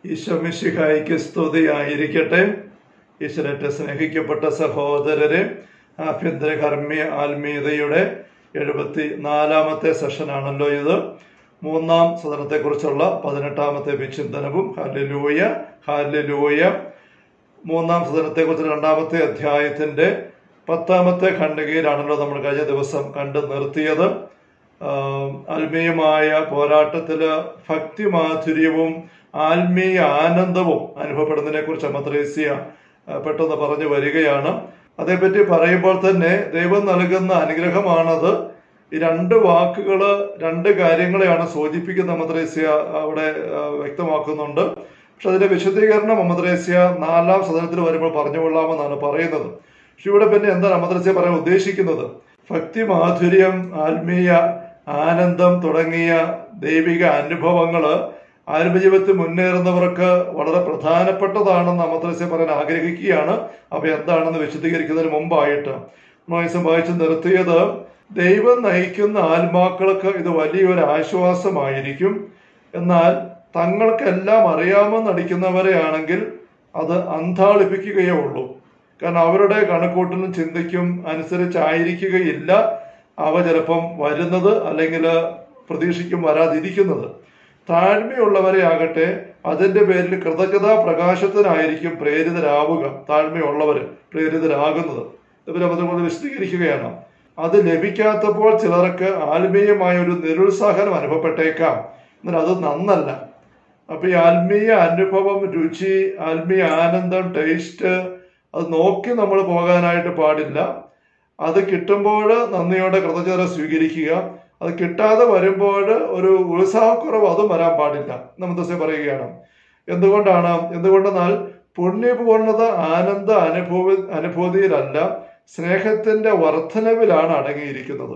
ഈശോമിശിഹായിക്ക് സ്തുതിയായിരിക്കട്ടെ ഈശ്വരത്തെ സ്നേഹിക്കപ്പെട്ട സഹോദരരെ ആഭ്യന്തര കർമ്മീയ ആത്മീയതയുടെ എഴുപത്തി നാലാമത്തെ സെഷനാണല്ലോ ഇത് മൂന്നാം സദനത്തെക്കുറിച്ചുള്ള പതിനെട്ടാമത്തെ വിചിന്തനവും ഹാലലൂയ ഹാലലൂയ മൂന്നാം സദനത്തെക്കുറിച്ച് രണ്ടാമത്തെ അധ്യായത്തിന്റെ പത്താമത്തെ ഖണ്ഡികയിലാണല്ലോ നമ്മൾ കഴിഞ്ഞ ദിവസം കണ്ടു നിർത്തിയത് ആഹ് ആത്മീയമായ പോരാട്ടത്തില് ഭക്തി മാധുര്യവും ആത്മീയ ആനന്ദവും അനുഭവപ്പെടുന്നതിനെ കുറിച്ച് മദ്രേസ്യ പെട്ടെന്ന് പറഞ്ഞു വരികയാണ് അതേപ്പറ്റി പറയുമ്പോൾ തന്നെ ദൈവം നൽകുന്ന അനുഗ്രഹമാണത് ഈ രണ്ട് വാക്കുകള് രണ്ട് കാര്യങ്ങളെയാണ് സൂചിപ്പിക്കുന്ന മദ്രേസ്യ അവിടെ ആ, വ്യക്തമാക്കുന്നുണ്ട് പക്ഷെ അതിന്റെ വിശദീകരണം മദ്രേസ്യ നാലാം സദനത്തിൽ വരുമ്പോൾ പറഞ്ഞുകൊള്ളാമെന്നാണ് പറയുന്നത് പക്ഷെ ഇവിടെ പിന്നെ എന്താണ് മദ്രസ്യ പറയാൻ ഉദ്ദേശിക്കുന്നത് ഭക്തി മാധുര്യം ആത്മീയ ആനന്ദം തുടങ്ങിയ ദൈവിക അനുഭവങ്ങള് ആത്മജീവിതത്തിൽ മുന്നേറുന്നവർക്ക് വളരെ പ്രധാനപ്പെട്ടതാണെന്ന് മദ്രസ്യ പറയാൻ ആഗ്രഹിക്കുകയാണ് അവ എന്താണെന്ന് വിശദീകരിക്കുന്നതിന് മുമ്പായിട്ട് നോയസം വായിച്ച് നിർത്തിയത് ദൈവം നയിക്കുന്ന ആത്മാക്കൾക്ക് ഇത് വലിയൊരു ആശ്വാസമായിരിക്കും എന്നാൽ തങ്ങൾക്കെല്ലാം അറിയാമെന്ന് നടിക്കുന്നവരെ ആണെങ്കിൽ അത് അന്താളിപ്പിക്കുകയേ ഉള്ളൂ കാരണം അവരുടെ കണക്കൂട്ടലും ചിന്തയ്ക്കും അനുസരിച്ചായിരിക്കുകയില്ല അവ ചിലപ്പം വരുന്നത് അല്ലെങ്കിൽ പ്രതീക്ഷിക്കും വരാതിരിക്കുന്നത് താഴ്മയുള്ളവരെ ആകട്ടെ അതിന്റെ പേരിൽ കൃതജ്ഞതാ പ്രകാശത്തിനായിരിക്കും പ്രേരിതരാവുക താഴ്മയുള്ളവര് പ്രേരിതരാകുന്നത് ഇവർ അതുകൊണ്ട് വിശദീകരിക്കുകയാണ് അത് ലഭിക്കാത്തപ്പോൾ ചിലർക്ക് ആത്മീയമായ ഒരു നിരുത്സാഹനം അനുഭവപ്പെട്ടേക്കാം എന്നാൽ അത് നന്നല്ല അപ്പൊ ഈ ആത്മീയ അനുഭവം രുചി ആത്മീയ ആനന്ദം ടേസ്റ്റ് അത് നോക്കി നമ്മൾ പോകാനായിട്ട് പാടില്ല അത് കിട്ടുമ്പോൾ നന്ദിയോടെ കൃതജ്ഞത സ്വീകരിക്കുക അത് കിട്ടാതെ വരുമ്പോൾ ഒരു ഉത്സാഹക്കുറവ് അതും വരാൻ പാടില്ല നമ്മത്തെ പറയുകയാണ് എന്തുകൊണ്ടാണ് എന്തുകൊണ്ടെന്നാൽ പുണ്യപൂർണത ആനന്ദ അനുഭവ അനുഭൂതിയിലല്ല സ്നേഹത്തിന്റെ വർധനവിലാണ് അടങ്ങിയിരിക്കുന്നത്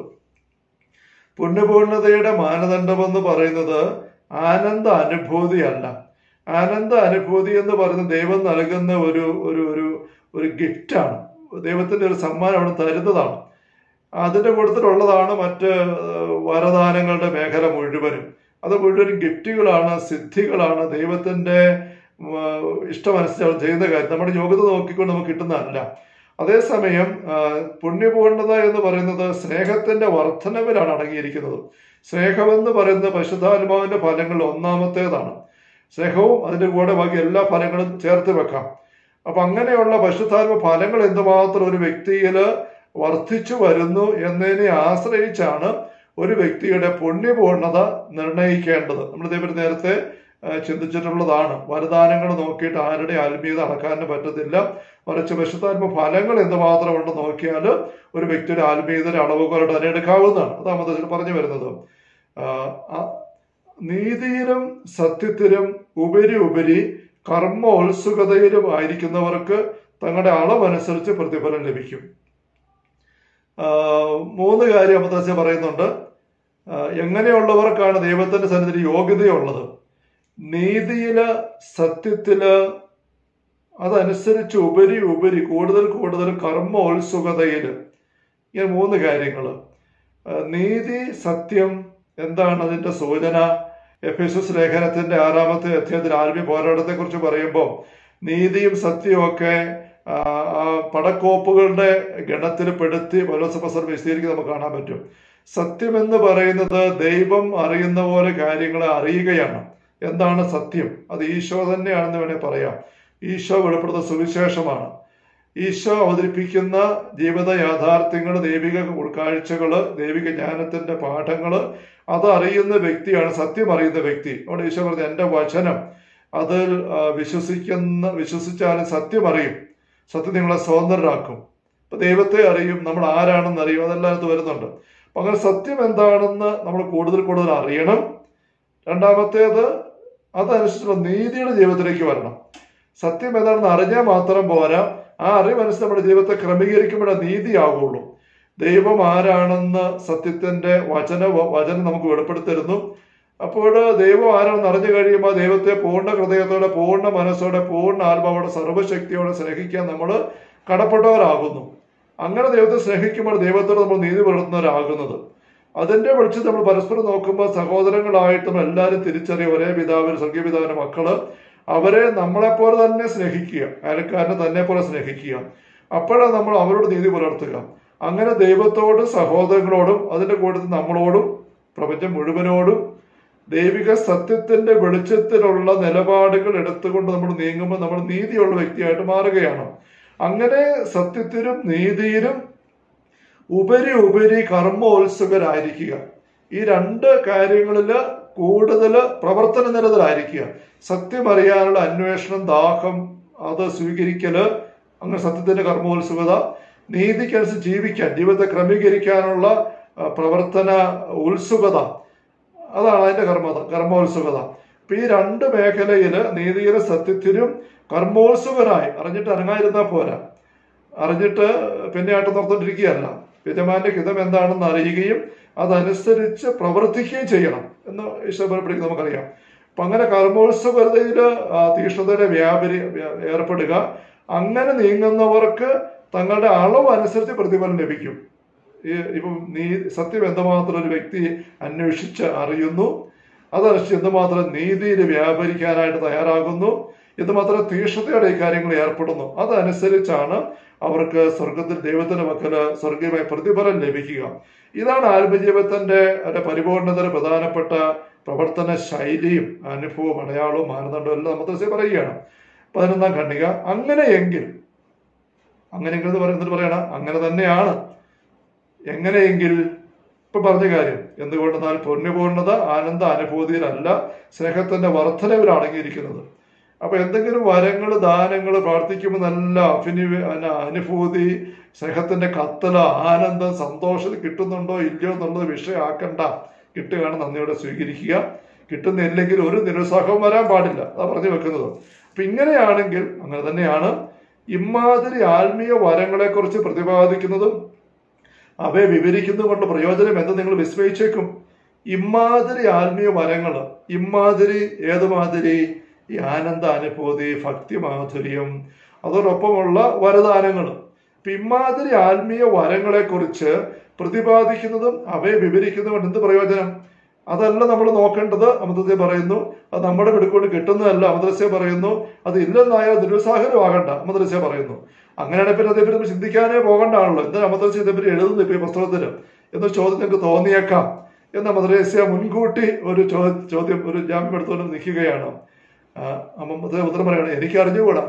പുണ്യപൂർണതയുടെ മാനദണ്ഡമെന്ന് പറയുന്നത് ആനന്ദ അനുഭൂതിയല്ല ആനന്ദ അനുഭൂതി എന്ന് പറയുന്നത് ദൈവം നൽകുന്ന ഒരു ഒരു ഒരു ഒരു ഗിഫ്റ്റാണ് ദൈവത്തിന്റെ ഒരു സമ്മാനം അവിടെ തരുന്നതാണ് അതിന്റെ കൂട്ടത്തിലുള്ളതാണ് മറ്റ് ഏഹ്, വരദാനങ്ങളുടെ മേഖല മുഴുവനും അത് മുഴുവൻ ഗിഫ്റ്റുകളാണ് സിദ്ധികളാണ് ദൈവത്തിന്റെ ഉം, ഇഷ്ടമനുസരിച്ച് അവൻ ചെയ്യുന്ന കാര്യം നമ്മുടെ യോഗ്യത നോക്കിക്കൊണ്ട് നമുക്ക് കിട്ടുന്നതല്ല അതേസമയം ആ, പുണ്യപൂർണത എന്ന് പറയുന്നത് സ്നേഹത്തിന്റെ വർധനവിലാണ് അടങ്ങിയിരിക്കുന്നത് സ്നേഹമെന്ന് പറയുന്നത് പരിശുദ്ധാത്മാവിന്റെ ഫലങ്ങളിൽ ഒന്നാമത്തേതാണ് സ്നേഹവും അതിന്റെ കൂടെ ബാക്കി എല്ലാ ഫലങ്ങളും ചേർത്ത് വെക്കാം അപ്പൊ അങ്ങനെയുള്ള പരിശുദ്ധാത്മ ഫലങ്ങൾ എന്തുമാത്രം ഒരു വ്യക്തിയിൽ വർദ്ധിച്ചു വരുന്നു എന്നതിനെ ആശ്രയിച്ചാണ് ഒരു വ്യക്തിയുടെ പുണ്യപൂർണത നിർണയിക്കേണ്ടത് നമ്മൾ ഇതേപറ്റി നേരത്തെ ആ, ചിന്തിച്ചിട്ടുള്ളതാണ് വരദാനങ്ങൾ നോക്കിയിട്ട് ആരുടെ ആത്മീയത അളക്കാനും പറ്റത്തില്ല മറിച്ച് പരിശുദ്ധാത്മ ഫലങ്ങൾ എന്തുമാത്രം ഉണ്ടെന്ന് നോക്കിയാൽ ഒരു വ്യക്തിയുടെ ആത്മീയതയുടെ അളവുകളുടെ തന്നെ എടുക്കാവുന്നതാണ് അതാണ് മതത്തിൽ പറഞ്ഞു വരുന്നത് ആ, ആ, നീതിയിലും സത്യത്തിലും ഉപരി ഉപരി കർമ്മോത്സുകതയിലും ആയിരിക്കുന്നവർക്ക് തങ്ങളുടെ അളവനുസരിച്ച് പ്രതിഫലം ലഭിക്കും ആ, മൂന്ന് കാര്യം അമദാസ്യ പറയുന്നുണ്ട് ആ, എങ്ങനെയുള്ളവർക്കാണ് ദൈവത്തിന്റെ സന്നിധി യോഗ്യതയുള്ളത് നീതിയില് സത്യത്തില് അതനുസരിച്ച് ഉപരി ഉപരി കൂടുതൽ കൂടുതൽ കർമ്മോത്സുകതയില് ഇങ്ങനെ മൂന്ന് കാര്യങ്ങൾ നീതി സത്യം എന്താണ് അതിന്റെ സൂചന എഫ് എസ് എസ് ലേഖനത്തിന്റെ ആറാമത്തെ അധ്യായത്തിൽ ആത്മീയ പോരാട്ടത്തെ കുറിച്ച് പറയുമ്പോൾ നീതിയും സത്യവും ഒക്കെ ആ, ആ പടക്കോപ്പുകളുടെ ഗണത്തിൽ പെടുത്തി പലോസഫസർ വിശദീകരിക്കുന്നത് നമുക്ക് കാണാൻ പറ്റും സത്യം എന്ന് പറയുന്നത് ദൈവം അറിയുന്ന പോലെ കാര്യങ്ങളെ അറിയുകയാണ് എന്താണ് സത്യം അത് ഈശോ തന്നെയാണെന്ന് വേണേൽ പറയാം ഈശോ വെളിപ്പെടുത്തുന്ന സുവിശേഷമാണ് ഈശോ അവതരിപ്പിക്കുന്ന ജീവിത യാഥാർത്ഥ്യങ്ങൾ ദൈവിക ഉൾക്കാഴ്ചകള് ദൈവിക ജ്ഞാനത്തിന്റെ പാഠങ്ങള് അത് അറിയുന്ന വ്യക്തിയാണ് സത്യം അറിയുന്ന വ്യക്തി അവിടെ ഈശോ പറഞ്ഞു എന്റെ വചനം അതിൽ ആ, വിശ്വസിക്കുന്ന വിശ്വസിച്ചാലും സത്യം അറിയും സത്യം നിങ്ങളെ സ്വതന്ത്രരാക്കും ഇപ്പൊ ദൈവത്തെ അറിയും നമ്മൾ ആരാണെന്ന് അറിയും അതെല്ലാം അത് വരുന്നുണ്ട് അപ്പൊ അങ്ങനെ സത്യം എന്താണെന്ന് നമ്മൾ കൂടുതൽ കൂടുതൽ അറിയണം രണ്ടാമത്തേത് അതനുസരിച്ചുള്ള നീതിയുടെ ജീവിതത്തിലേക്ക് വരണം സത്യം എന്താണെന്ന് അറിഞ്ഞാൽ മാത്രം പോരാ ആ അറിവനുസരിച്ച് നമ്മുടെ ജീവിതത്തെ ക്രമീകരിക്കുമ്പോഴേ നീതിയാകുള്ളൂ ദൈവം ആരാണെന്ന് സത്യത്തിന്റെ വചന വചനം നമുക്ക് വെളിപ്പെടുത്തരുന്നു അപ്പോൾ ദൈവം ആരാണെന്ന് അറിഞ്ഞു കഴിയുമ്പോൾ ദൈവത്തെ പൂർണ്ണ ഹൃദയത്തോടെ പൂർണ്ണ മനസ്സോടെ പൂർണ്ണ ആത്മാവോടെ സർവ്വശക്തിയോടെ സ്നേഹിക്കാൻ നമ്മൾ കടപ്പെട്ടവരാകുന്നു അങ്ങനെ ദൈവത്തെ സ്നേഹിക്കുമ്പോൾ ദൈവത്തോട് നമ്മൾ നീതി പുലർത്തുന്നവരാകുന്നത് അതിന്റെ വെളിച്ചം നമ്മൾ പരസ്പരം നോക്കുമ്പോൾ സഹോദരങ്ങളായിട്ട് നമ്മൾ എല്ലാവരും തിരിച്ചറിയും ഒരേ പിതാവിന് സ്വർഗീയ പിതാവിന്റെ മക്കള് അവരെ നമ്മളെപ്പോലെ തന്നെ സ്നേഹിക്കുക അയൽക്കാരനെ തന്നെ പോലെ സ്നേഹിക്കുക അപ്പോഴാണ് നമ്മൾ അവരോട് നീതി പുലർത്തുക അങ്ങനെ ദൈവത്തോട് സഹോദരങ്ങളോടും അതിന്റെ കൂട്ടത്തിൽ നമ്മളോടും പ്രപഞ്ചം മുഴുവനോടും ദൈവിക സത്യത്തിന്റെ വെളിച്ചത്തിലുള്ള നിലപാടുകൾ എടുത്തുകൊണ്ട് നമ്മൾ നീങ്ങുമ്പോൾ നമ്മൾ നീതിയുള്ള വ്യക്തിയായിട്ട് മാറുകയാണ് അങ്ങനെ സത്യത്തിലും നീതിയിലും ഉപരി ഉപരി കർമ്മോത്സുകരായിരിക്കുക ഈ രണ്ട് കാര്യങ്ങളിൽ കൂടുതൽ പ്രവർത്തന നിരതരായിരിക്കുക സത്യം അറിയാനുള്ള അന്വേഷണം ദാഹം അത് സ്വീകരിക്കല് അങ്ങനെ സത്യത്തിന്റെ കർമ്മോത്സുകത നീതിക്കനുസരിച്ച് ജീവിക്കാൻ ജീവിതത്തെ ക്രമീകരിക്കാനുള്ള ആ, പ്രവർത്തന ഉത്സുകത അതാണ് അതിന്റെ കർമ്മ കർമ്മോത്സുകത അപ്പൊ ഈ രണ്ട് മേഖലയില് നീതിയിലെ സത്യത്തിലും കർമ്മോത്സുകനായി അറിഞ്ഞിട്ട് അനങ്ങാതിരുന്നാൽ പോരാ അറിഞ്ഞിട്ട് പിന്നെ ആട്ടം നടത്തോണ്ടിരിക്കുകയല്ല യജമാന്റെ ഹിതം എന്താണെന്ന് അറിയുകയും അതനുസരിച്ച് പ്രവർത്തിക്കുകയും ചെയ്യണം എന്ന് ഈശ്വരനെ പഠിക്കുന്നത് നമുക്കറിയാം അപ്പൊ അങ്ങനെ കർമ്മോത്സവതയിൽ തീഷ്ണതയുടെ വ്യാപരി വ്യ- ഏർപ്പെടുക അങ്ങനെ നീങ്ങുന്നവർക്ക് തങ്ങളുടെ അളവ് അനുസരിച്ച് പ്രതിഫലം ലഭിക്കും ഈ ഇപ്പം നീ സത്യം എന്തുമാത്രം ഒരു വ്യക്തി അന്വേഷിച്ച് അറിയുന്നു അതനുസരിച്ച് എന്തുമാത്രം നീതിയിൽ വ്യാപരിക്കാനായിട്ട് തയ്യാറാകുന്നു എന്തുമാത്രം തീഷ്ണതയോടെ ഈ കാര്യങ്ങൾ ഏർപ്പെടുന്നു അതനുസരിച്ചാണ് അവർക്ക് സ്വർഗത്തിൽ ദൈവത്തിന്റെ മക്കള് സ്വർഗീയമായ പ്രതിഫലം ലഭിക്കുക ഇതാണ് ആത്മജീവിതത്തിന്റെ അതിന്റെ പരിപൂർണതയുടെ പ്രധാനപ്പെട്ട പ്രവർത്തന ശൈലിയും അനുഭവവും അടയാളവും മാനദണ്ഡവും എല്ലാം നമ്മൾ പറയുകയാണ് പതിനൊന്നാം ഖണ്ഡിക അങ്ങനെയെങ്കിൽ അങ്ങനെയെങ്കിൽ എന്ന് പറയുന്നത് പറയണം അങ്ങനെ തന്നെയാണ് എങ്ങനെയെങ്കിൽ ഇപ്പൊ പറഞ്ഞ കാര്യം എന്തുകൊണ്ടെന്നാൽ പുണ്യപൂർണത ആനന്ദ അനുഭൂതിയിലല്ല സ്നേഹത്തിന്റെ വർധനവിൽ അടങ്ങിയിരിക്കുന്നത് അപ്പൊ എന്തെങ്കിലും വരങ്ങൾ ദാനങ്ങൾ പ്രാർത്ഥിക്കുമ്പോൾ നല്ല അഭിനി അന- അനുഭൂതി സ്നേഹത്തിന്റെ കത്തല ആനന്ദം സന്തോഷം കിട്ടുന്നുണ്ടോ ഇല്ലയോ എന്നുള്ളത് വിഷയമാക്കണ്ട കിട്ടുകയാണ് നന്ദിയോടെ സ്വീകരിക്കുക കിട്ടുന്നില്ലെങ്കിൽ ഒരു നിരുത്സാഹവും വരാൻ പാടില്ല അതാ പറഞ്ഞു വെക്കുന്നത് അപ്പൊ ഇങ്ങനെയാണെങ്കിൽ അങ്ങനെ തന്നെയാണ് ഇമാതിരി ആത്മീയ വരങ്ങളെ കുറിച്ച് പ്രതിപാദിക്കുന്നതും അവയെ വിവരിക്കുന്നതും കൊണ്ട് പ്രയോജനം എന്ന് നിങ്ങൾ വിസ്മയിച്ചേക്കും ഇമാതിരി ആത്മീയ വരങ്ങൾ ഇമാതിരി ഏതുമാതിരി ഈ ആനന്ദ അനുഭൂതി ഭക്തി മാധുര്യം അതോടൊപ്പമുള്ള വരദാനങ്ങൾ അപ്പൊ ഇമാതിരി ആത്മീയ വരങ്ങളെ കുറിച്ച് പ്രതിപാദിക്കുന്നതും അവയെ വിവരിക്കുന്നതും കൊണ്ട് എന്ത് പ്രയോജനം അതല്ല നമ്മൾ നോക്കേണ്ടത് അമൃതത്തെ പറയുന്നു അത് നമ്മുടെ പിടിക്കൊണ്ട് കിട്ടുന്നതല്ല അമൃതസ്യ പറയുന്നു അത് ഇല്ലെന്നായാൽ നിരുത്സാഹനമാകണ്ട അമൃതസ്യ പറയുന്നു അങ്ങനെയാണെങ്കിൽ പിന്നെ അതേപ്പറ്റി നമ്മൾ ചിന്തിക്കാനേ പോകണ്ടാണല്ലോ എന്താ അമൃതസ്യ ഇതേപ്പറ്റി എഴുതുന്നു ഇപ്പൊ ഈ പുസ്തകത്തിന് എന്ന ചോദ്യം നിങ്ങൾക്ക് തോന്നിയേക്കാം എന്ന മദ്രസ്യ മുൻകൂട്ടി ഒരു ചോ- ചോദ്യം ഒരു ജാമ്യം എടുത്തുകൊണ്ട് നിൽക്കുകയാണ് ആ, അമ്മ ഉത്തരം പറയണം എനിക്ക് അറിഞ്ഞുകൂടാ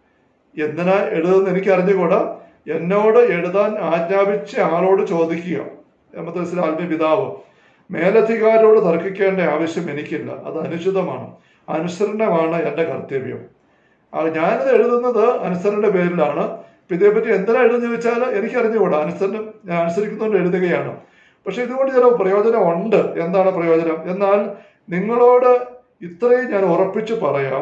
എന്തിനാ എഴുതുന്ന എനിക്ക് അറിഞ്ഞുകൂടാ എന്നോട് എഴുതാൻ ആജ്ഞാപിച്ച ആളോട് ചോദിക്കുക എമ്മത്തസിലെ ആത്മീയ പിതാവ് മേലധികാരോട് തർക്കിക്കേണ്ട ആവശ്യം എനിക്കില്ല അത് അനുചിതമാണ് അനുസരണമാണ് എൻ്റെ കർത്തവ്യം ആ, ഞാനിത് എഴുതുന്നത് അനുസരണയുടെ പേരിലാണ് ഇപ്പൊ ഇതേപ്പറ്റി എന്തിനാ എഴുതുന്ന ചോദിച്ചാൽ എനിക്ക് അറിഞ്ഞുകൂടാ അനുസരണം ഞാൻ അനുസരിക്കുന്നതുകൊണ്ട് എഴുതുകയാണ് പക്ഷെ ഇതുകൊണ്ട് ചില പ്രയോജനം ഉണ്ട് എന്താണ് പ്രയോജനം എന്നാൽ നിങ്ങളോട് ഇത്രയും ഞാൻ ഉറപ്പിച്ചു പറയാം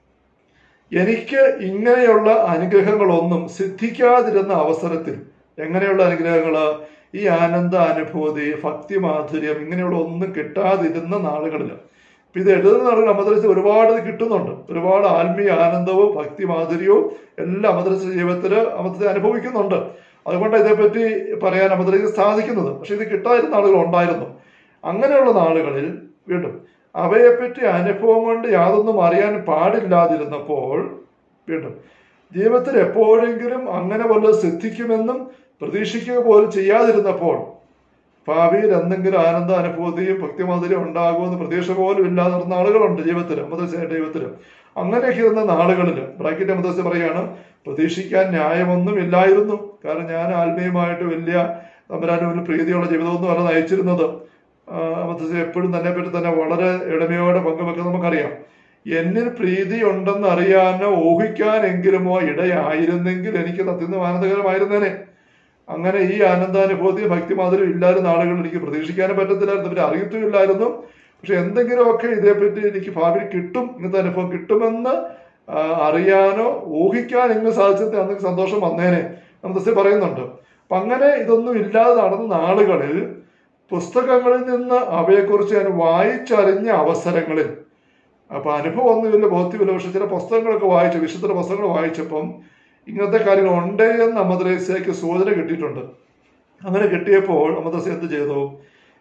എനിക്ക് ഇങ്ങനെയുള്ള അനുഗ്രഹങ്ങളൊന്നും സിദ്ധിക്കാതിരുന്ന അവസരത്തിൽ എങ്ങനെയുള്ള അനുഗ്രഹങ്ങള് ഈ ആനന്ദ അനുഭൂതി ഭക്തി മാധുര്യം ഇങ്ങനെയുള്ള ഒന്നും കിട്ടാതിരുന്ന നാളുകളിൽ ഇപ്പൊ ഇത് എഴുതുന്ന നാളുകൾ അമദ്രസ് ഒരുപാട് ഇത് കിട്ടുന്നുണ്ട് ഒരുപാട് ആത്മീയ ആനന്ദവും ഭക്തി മാധുര്യവും എല്ലാം അമദ്രസ് ജീവിതത്തിൽ അമദ്രസ് അനുഭവിക്കുന്നുണ്ട് അതുകൊണ്ട് ഇതേപ്പറ്റി പറയാൻ അമദ്രസ് സാധിക്കുന്നത് പക്ഷെ ഇത് കിട്ടാതിരുന്ന ആളുകൾ ഉണ്ടായിരുന്നു അങ്ങനെയുള്ള നാളുകളിൽ വീണ്ടും അവയെപ്പറ്റി അനുഭവം കൊണ്ട് യാതൊന്നും അറിയാൻ പാടില്ലാതിരുന്നപ്പോൾ വീണ്ടും ജീവിതത്തിൽ എപ്പോഴെങ്കിലും അങ്ങനെ വല്ലതും സിദ്ധിക്കുമെന്നും പ്രതീക്ഷിക്കുക പോലും ചെയ്യാതിരുന്നപ്പോൾ ഭാവിയിൽ എന്തെങ്കിലും ആനന്ദ അനുഭൂതിയും ഭക്തിമാതിരിയും ഉണ്ടാകുമെന്ന് പ്രതീക്ഷ പോലും ഇല്ലാതെ നടന്ന ആളുകളുണ്ട് ജീവിതത്തിൽ അമൃതസ്യയുടെ ജീവിതത്തിൽ അങ്ങനെയൊക്കെ ഇരുന്ന നാളുകളിൽ ബ്രാക്കറ്റ് അമൃതസ്യ പറയാണ് പ്രതീക്ഷിക്കാൻ ന്യായമൊന്നും ഇല്ലായിരുന്നു കാരണം ഞാൻ ആത്മീയമായിട്ട് വലിയ തമ്പരാനും വലിയ പ്രീതിയുള്ള ജീവിതമൊന്നും അല്ല നയിച്ചിരുന്നത് അമൃതസ്യ എപ്പോഴും തന്നെ പറ്റി തന്നെ വളരെ എളിമയോടെ പങ്കുവെക്കുന്നത് നമുക്കറിയാം എന്നിൽ പ്രീതി ഉണ്ടെന്ന് അറിയാനോ ഊഹിക്കാനെങ്കിലുമോ ഇടയായിരുന്നെങ്കിൽ എനിക്ക് സത്യം ആനന്ദകരമായിരുന്നേനെ അങ്ങനെ ഈ ആനന്ദാനുഭൂതി ഭക്തിമാതിരി ഇല്ലായിരുന്ന ആളുകൾ എനിക്ക് പ്രതീക്ഷിക്കാനും പറ്റത്തില്ലായിരുന്നു ഇവരെ അറിയത്തുമില്ലായിരുന്നു പക്ഷെ എന്തെങ്കിലുമൊക്കെ ഇതേപ്പറ്റി എനിക്ക് ഭാവിയിൽ കിട്ടും ഇങ്ങനത്തെ അനുഭവം കിട്ടുമെന്ന് ആ, അറിയാനോ ഊഹിക്കാൻ എങ്ങനെ സാധിച്ചത് അന്ന് സന്തോഷം വന്നേനെ നമുക്ക് പറയുന്നുണ്ട് അപ്പൊ അങ്ങനെ ഇതൊന്നും ഇല്ലാതെ നടന്ന നാളുകളിൽ പുസ്തകങ്ങളിൽ നിന്ന് അവയെക്കുറിച്ച് ഞാൻ വായിച്ചറിഞ്ഞ അവസരങ്ങളിൽ അപ്പൊ അനുഭവം ഒന്നുമില്ല ബോധ്യമില്ല പക്ഷെ ചില പുസ്തകങ്ങളൊക്കെ വായിച്ചു വിശുദ്ധ പുസ്തകങ്ങൾ വായിച്ചപ്പം ഇങ്ങനത്തെ കാര്യങ്ങൾ ഉണ്ട് എന്ന് അമദ്രേസയ്ക്ക് സൂചന കിട്ടിയിട്ടുണ്ട് അങ്ങനെ കിട്ടിയപ്പോൾ അമദ്രസ എന്ത് ചെയ്തു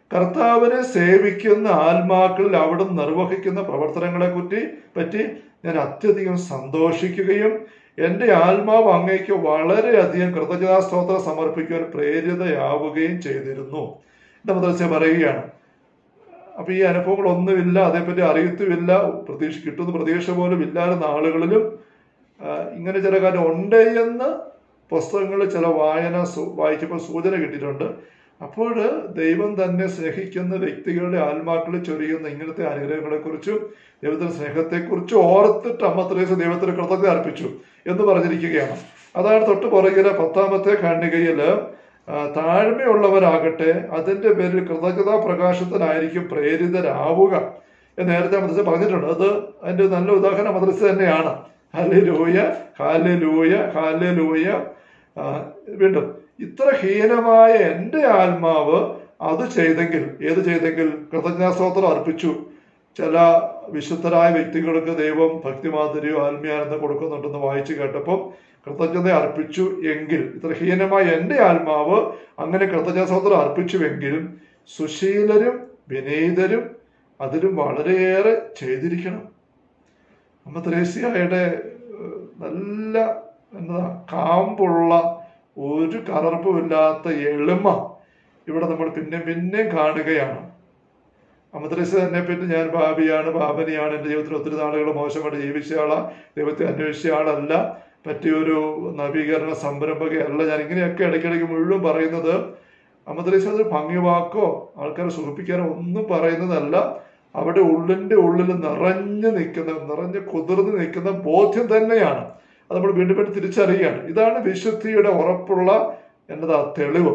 കർത്താവിനെ സേവിക്കുന്ന ആത്മാക്കളിൽ അവിടുന്ന് നിർവഹിക്കുന്ന പ്രവർത്തനങ്ങളെ കുറ്റി പറ്റി ഞാൻ അത്യധികം സന്തോഷിക്കുകയും എൻ്റെ ആത്മാവ് അങ്ങേക്ക് വളരെയധികം കൃതജ്ഞതാസ്തോത്രം സമർപ്പിക്കുവാൻ പ്രേരിതയാവുകയും ചെയ്തിരുന്നു എന്റെ മദ്രസ പറയുകയാണ് അപ്പൊ ഈ അനുഭവങ്ങളൊന്നുമില്ല അതേപ്പറ്റി അറിയത്തുമില്ല പ്രതീക്ഷ കിട്ടുന്ന പ്രതീക്ഷ പോലും ഇല്ലായിരുന്ന ആളുകളിലും ആ, ഇങ്ങനെ ചില കാര്യം ഉണ്ട് എന്ന് പുസ്തകങ്ങളിൽ ചില വായന സു- വായിച്ചപ്പോൾ സൂചന കിട്ടിയിട്ടുണ്ട് അപ്പോൾ ദൈവം തന്നെ സ്നേഹിക്കുന്ന വ്യക്തികളുടെ ആത്മാക്കളിൽ ചൊരിയുന്ന ഇങ്ങനത്തെ അനുഗ്രഹങ്ങളെക്കുറിച്ചും ദൈവത്തിന്റെ സ്നേഹത്തെക്കുറിച്ചും ഓർത്തിട്ട് അമ്മ ത്രേസ്യ ദൈവത്തിന് കൃതജ്ഞത അർപ്പിച്ചു എന്ന് പറഞ്ഞിരിക്കുകയാണ് അതാണ് തൊട്ട് പുറകിലെ പത്താമത്തെ ഖണ്ഡികയില് ആ, താഴ്മയുള്ളവരാകട്ടെ അതിന്റെ പേരിൽ കൃതജ്ഞതാ പ്രകാശത്തിനായിരിക്കും പ്രേരിതരാവുക എന്ന് നേരത്തെ മദ്രസ പറഞ്ഞിട്ടുണ്ട് അത് അതിന്റെ നല്ല ഉദാഹരണം മദ്രസ തന്നെയാണ് ഹാലലൂയ ഹാലലൂയ ഹാലലൂയ ആ, വീണ്ടും ഇത്ര ഹീനമായ എൻ്റെ ആത്മാവ് അത് ചെയ്തെങ്കിൽ ഏത് ചെയ്തെങ്കിൽ കൃതജ്ഞാസ്തോത്രം അർപ്പിച്ചു ചില വിശുദ്ധരായ വ്യക്തികൾക്ക് ദൈവം ഭക്തിമാധുര്യോ ആത്മീയാനന്ദം കൊടുക്കുന്നുണ്ടെന്ന് വായിച്ചു കേട്ടപ്പോൾ കൃതജ്ഞത അർപ്പിച്ചു എങ്കിൽ ഇത്ര ഹീനമായ എൻ്റെ ആത്മാവ് അങ്ങനെ കൃതജ്ഞാസ്തോത്രം അർപ്പിച്ചുവെങ്കിൽ സുശീലരും വിനീതരും അതിലും വളരെയേറെ ചെയ്തിരിക്കണം അമ്മ ത്രേസ്യയുടെ ഏഹ്, നല്ല എന്താ കാമ്പുള്ള ഒരു കലർപ്പുമില്ലാത്ത എളിമ ഇവിടെ നമ്മൾ പിന്നെ പിന്നെ കാണുകയാണ് അമദ്രസ തന്നെ പറ്റി ഞാൻ ഭാവിയാണ് ഭാവനയാണ് എൻ്റെ ജീവിതത്തിൽ ഒത്തിരി നാളുകൾ മോശമായിട്ട് ജീവിച്ച ആളാ ദൈവത്തെ അന്വേഷിച്ച ആളല്ല പറ്റിയൊരു നവീകരണ സംരംഭകയല്ല ഞാൻ ഇങ്ങനെയൊക്കെ ഇടയ്ക്കിടയ്ക്ക് മുഴുവൻ പറയുന്നത് അമദ്രസ ഒരു ഭംഗിവാക്കോ ആൾക്കാരെ സുഖിപ്പിക്കാനോ ഒന്നും പറയുന്നതല്ല അവിടെ ഉള്ളിന്റെ ഉള്ളിൽ നിറഞ്ഞു നിൽക്കുന്ന നിറഞ്ഞ് കുതിർന്ന് നിൽക്കുന്ന ബോധ്യം തന്നെയാണ് അത് നമ്മൾ വീണ്ടും വീണ്ടും തിരിച്ചറിയുകയാണ് ഇതാണ് വിശുദ്ധിയുടെ ഉറപ്പുള്ള എന്നതാ തെളിവ്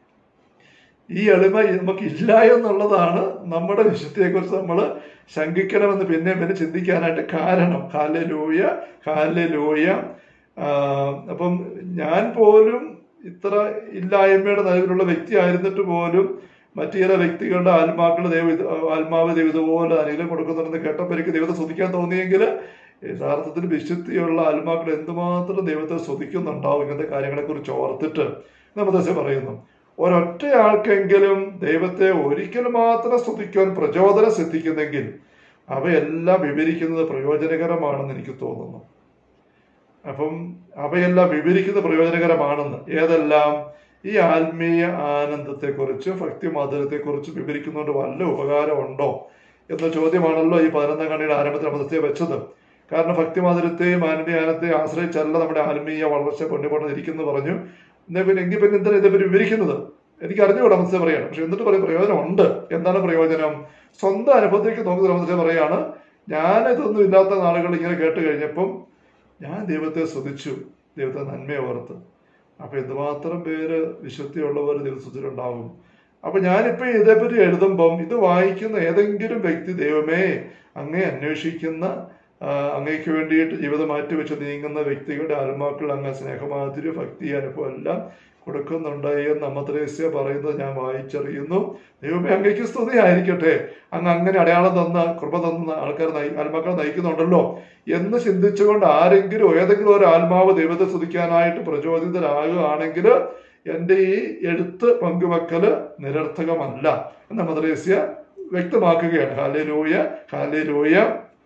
ഈ എളിമ നമുക്ക് ഇല്ല എന്നുള്ളതാണ് നമ്മുടെ വിശുദ്ധിയെക്കുറിച്ച് നമ്മൾ ശങ്കിക്കണമെന്ന് പിന്നെ പിന്നെ ചിന്തിക്കാനായിട്ട് കാരണം കാലലൂയ കാലലൂയ അപ്പം ഞാൻ പോലും ഇത്ര ഇല്ലായ്മയുടെ നിലവിലുള്ള വ്യക്തി ആയിരുന്നിട്ട് പോലും മറ്റു ചില വ്യക്തികളുടെ ആത്മാക്കൾ ദൈവ ആത്മാവ് ദൈവം ഇതുപോലെ അനുഗ്രഹം കൊടുക്കുന്നുണ്ടെന്ന് കേട്ടപ്പോൾ എനിക്ക് ദൈവത്തെ സ്തുതിക്കാൻ തോന്നിയെങ്കിൽ യഥാർത്ഥത്തിൽ വിശുദ്ധിയുള്ള ആത്മാക്കൾ എന്തുമാത്രം ദൈവത്തെ സ്തുതിക്കുന്നുണ്ടാവും ഇങ്ങനത്തെ കാര്യങ്ങളെക്കുറിച്ച് ഓർത്തിട്ട് നമ്മദശ പറയുന്നു ഒരൊറ്റ ആൾക്കെങ്കിലും ദൈവത്തെ ഒരിക്കൽ മാത്രം സ്തുതിക്കുവാൻ പ്രചോദനം സിദ്ധിക്കുന്നെങ്കിൽ അവയെല്ലാം വിവരിക്കുന്നത് പ്രയോജനകരമാണെന്ന് എനിക്ക് തോന്നുന്നു അപ്പം അവയെല്ലാം വിവരിക്കുന്നത് പ്രയോജനകരമാണെന്ന് ഏതെല്ലാം ഈ ആത്മീയ ആനന്ദത്തെക്കുറിച്ച് ഭക്തി മാധുര്യത്തെക്കുറിച്ച് വിവരിക്കുന്നതുകൊണ്ട് വല്ല ഉപകാരമുണ്ടോ എന്ന ചോദ്യമാണല്ലോ ഈ പതിനൊന്നാം കണ്ണിയുടെ ആരംഭത്തിൽ അമൃതത്തെ വെച്ചത് കാരണം ഭക്തിമാധുര്യത്തെയും ആനന്ദീയ ആനന്ദത്തെയും ആശ്രയിച്ചല്ല നമ്മുടെ ആത്മീയ വളർച്ച കൊണ്ടുപോകണം ഇരിക്കുന്നു പറഞ്ഞു എന്നാ പിന്നെ എങ്കിൽ പിന്നെ എന്തിനാ ഇതേപ്പറ്റി വിവരിക്കുന്നത് എനിക്ക് അറിഞ്ഞുകൂടാ മനസ്സിൽ പറയാണ് പക്ഷെ എന്നിട്ട് പറയും പ്രയോജനമുണ്ട് എന്താണ് പ്രയോജനം സ്വന്തം അനുഭവത്തേക്ക് നോക്കുന്ന മനസ്സിൽ പറയാണ് ഞാൻ ഇതൊന്നും ഇല്ലാത്ത നാളുകൾ ഇങ്ങനെ കേട്ട് കഴിഞ്ഞപ്പം ഞാൻ ദൈവത്തെ സ്തുതിച്ചു ദൈവത്തെ നന്മയെ ഓർത്ത് അപ്പൊ എന്തുമാത്രം പേര് വിശുദ്ധിയുള്ളവർ ദിവസത്തിലുണ്ടാവും അപ്പൊ ഞാനിപ്പോ ഇതേപ്പറ്റി എഴുതുമ്പം ഇത് വായിക്കുന്ന ഏതെങ്കിലും വ്യക്തി ദൈവമേ അങ്ങേ അന്വേഷിക്കുന്ന ആ, അങ്ങേക്ക് വേണ്ടിയിട്ട് ജീവിതം മാറ്റിവെച്ച് നീങ്ങുന്ന വ്യക്തികളുടെ ആത്മാക്കൾ അങ്ങ് സ്നേഹമാതിരി ഭക്തി അനുഭവം എല്ലാം കൊടുക്കുന്നുണ്ട് എന്ന് അമ്മ ത്രേസ്യ പറയുന്നത് ഞാൻ വായിച്ചറിയുന്നു ദൈവമേ അങ്ങേക്ക് സ്തുതി ആയിരിക്കട്ടെ അങ്ങ് അങ്ങനെ അടയാളം തന്ന കൃപ തന്ന ആൾക്കാർ നയി ആത്മാക്കളെ നയിക്കുന്നുണ്ടല്ലോ എന്ന് ചിന്തിച്ചുകൊണ്ട് ആരെങ്കിലും ഏതെങ്കിലും ഒരു ആത്മാവ് ദൈവത്തെ സ്തുതിക്കാനായിട്ട് പ്രചോദിതരാകുകയാണെങ്കിൽ എൻ്റെ ഈ എഴുത്ത് പങ്കുവെക്കല് നിരർത്ഥകമല്ല എന്ന് മദ്രേസ്യ വ്യക്തമാക്കുകയാണ് ഹാലേലൂയ ഹാലേലൂയ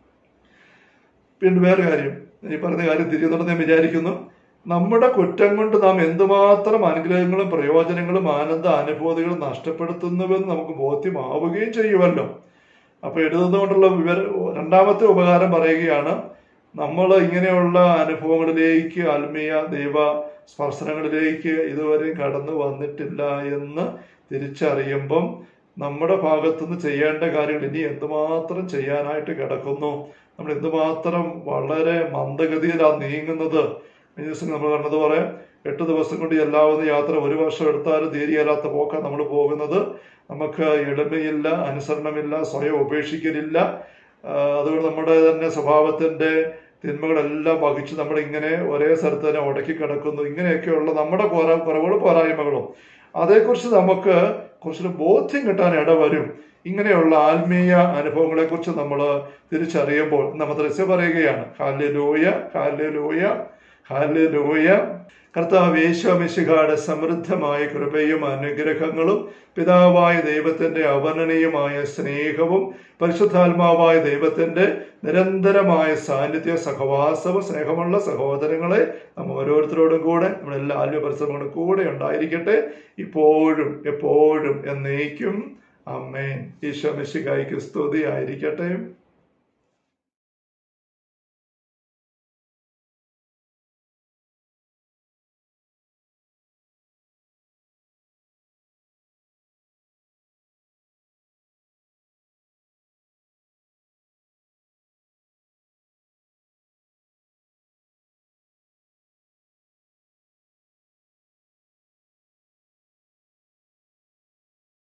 പിന്നെ വേറെ കാര്യം ഈ പറഞ്ഞ കാര്യം തിരിയുന്നുണ്ടെന്ന് ഞാൻ വിചാരിക്കുന്നു നമ്മുടെ കുറ്റം കൊണ്ട് നാം എന്തുമാത്രം അനുഗ്രഹങ്ങളും പ്രയോജനങ്ങളും ആനന്ദ അനുഭൂതികളും നഷ്ടപ്പെടുത്തുന്നുവെന്ന് നമുക്ക് ബോധ്യമാവുകയും ചെയ്യുമല്ലോ അപ്പൊ എഴുതുന്നതുകൊണ്ടുള്ള വിവര രണ്ടാമത്തെ ഉപകാരം പറയുകയാണ് നമ്മൾ ഇങ്ങനെയുള്ള അനുഭവങ്ങളിലേക്ക് ആത്മീയ ദൈവ സ്പർശനങ്ങളിലേക്ക് ഇതുവരെയും കടന്നു വന്നിട്ടില്ല എന്ന് തിരിച്ചറിയുമ്പം നമ്മുടെ ഭാഗത്തുനിന്ന് ചെയ്യേണ്ട കാര്യങ്ങൾ ഇനി എന്തുമാത്രം ചെയ്യാനായിട്ട് കിടക്കുന്നു നമ്മൾ എന്തുമാത്രം വളരെ മന്ദഗതിയിലാണ് നീങ്ങുന്നത് കഴിഞ്ഞ ദിവസം നമ്മൾ പറഞ്ഞതുപോലെ എട്ട് ദിവസം കൊണ്ട് എല്ലാവുന്ന യാത്ര ഒരു വർഷം എടുത്താലും തീരെയല്ലാത്ത പോക്കാണ് നമ്മൾ പോകുന്നത് നമുക്ക് എളിമയില്ല അനുസരണമില്ല സ്വയം ഉപേക്ഷിക്കലില്ല ആ, അതുകൊണ്ട് നമ്മുടെ തന്നെ സ്വഭാവത്തിന്റെ തിന്മകളെല്ലാം വഹിച്ച് നമ്മൾ ഇങ്ങനെ ഒരേ സ്ഥലത്ത് തന്നെ ഉടക്കി കിടക്കുന്നു ഇങ്ങനെയൊക്കെയുള്ള നമ്മുടെ കുറ കുറവുകളും പോരായ്മകളും അതേക്കുറിച്ച് നമുക്ക് കുറച്ചൊരു ബോധ്യം കിട്ടാൻ ഇടവരും ഇങ്ങനെയുള്ള ആത്മീയ അനുഭവങ്ങളെ കുറിച്ച് നമ്മൾ തിരിച്ചറിയുമ്പോൾ നമ്മൾ രസ്യ പറയുകയാണ് ഹാല്യലൂയ ഹാല്യലൂയ ഹാല്യലൂയ കർത്താവ് യേശോമിശിഹായുടെ സമൃദ്ധമായ കൃപയും അനുഗ്രഹങ്ങളും പിതാവായ ദൈവത്തിന്റെ അവർണനീയമായ സ്നേഹവും പരിശുദ്ധാത്മാവായ ദൈവത്തിന്റെ നിരന്തരമായ സാന്നിധ്യ സഹവാസവും സ്നേഹമുള്ള സഹോദരങ്ങളെ നമ്മ ഓരോരുത്തരോടും കൂടെ നമ്മളെല്ലാ ആത്മപരിശ്രമങ്ങളും കൂടെ ഉണ്ടായിരിക്കട്ടെ ഇപ്പോഴും എപ്പോഴും എന്നേക്കും അമ്മേൻ ഈശോ മിശിഹായ്ക്ക് സ്തുതി ആയിരിക്കട്ടെ